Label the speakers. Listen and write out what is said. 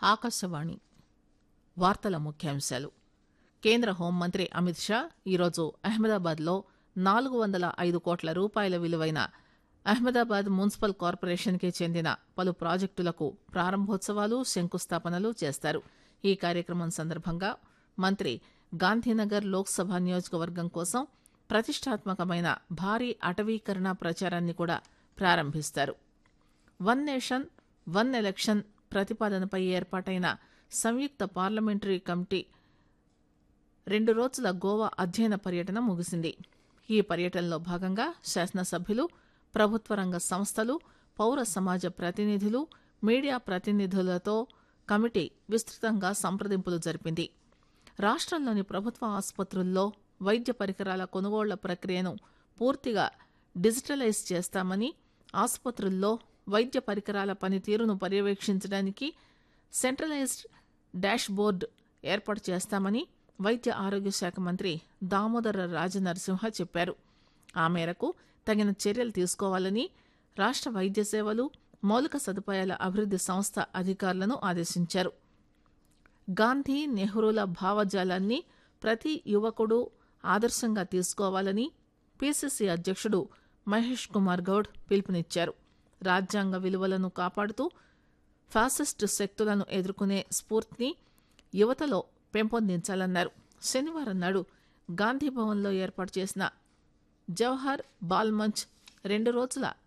Speaker 1: ఆకాశవాణి వార్తల ముఖ్యాంశాలు కేంద్ర హోంమంత్రి అమిత్ షా ఈరోజు అహ్మదాబాద్లో నాలుగు వందల ఐదు కోట్ల రూపాయల విలువైన అహ్మదాబాద్ మున్సిపల్ కార్పొరేషన్ కి చెందిన పలు ప్రాజెక్టులకు ప్రారంభోత్సవాలు శంకుస్థాపనలు చేస్తారు ఈ కార్యక్రమం సందర్భంగా మంత్రి గాంధీనగర్ లోక్సభ నియోజకవర్గం కోసం ప్రతిష్టాత్మకమైన భారీ అటవీకరణ ప్రచారాన్ని కూడా ప్రారంభిస్తారు వన్ నేషన్ వన్ ఎలక్షన్ ప్రతిపాదనపై ఏర్పాటైన సంయుక్త పార్లమెంటరీ కమిటీ రెండు రోజుల గోవా అధ్యయన పర్యటన ముగిసింది ఈ పర్యటనలో భాగంగా శాసనసభ్యులు ప్రభుత్వ రంగ సంస్థలు పౌర సమాజ ప్రతినిధులు మీడియా ప్రతినిధులతో కమిటీ విస్తృతంగా సంప్రదింపులు జరిపింది రాష్ట్రంలోని ప్రభుత్వ ఆసుపత్రుల్లో వైద్య పరికరాల కొనుగోళ్ల ప్రక్రియను పూర్తిగా డిజిటలైజ్ చేస్తామని ఆసుపత్రుల్లో వైద్య పరికరాల పనితీరును పర్యవేక్షించడానికి సెంట్రలైజ్డ్ డాష్ బోర్డు ఏర్పాటు చేస్తామని వైద్య ఆరోగ్య శాఖ మంత్రి దామోదర రాజనరసింహ చెప్పారు ఆ మేరకు తగిన చర్యలు తీసుకోవాలని రాష్ట్ర వైద్య సేవలు మౌలిక సదుపాయాల అభివృద్ది సంస్థ అధికారులను ఆదేశించారు గాంధీ నెహ్రూల భావజాలాన్ని ప్రతి యువకుడు ఆదర్శంగా తీసుకోవాలని పిసిసి అధ్యక్షుడు మహేష్ కుమార్ గౌడ్ పిలుపునిచ్చారు రాజ్యాంగ విలువలను కాపాడుతూ ఫాసిస్టు శక్తులను ఎదుర్కొనే స్ఫూర్తిని యువతలో పెంపొందించాలన్నారు శనివారం నాడు గాంధీభవన్లో ఏర్పాటు చేసిన జవహర్ బాల్ మంచ్ రెండు రోజుల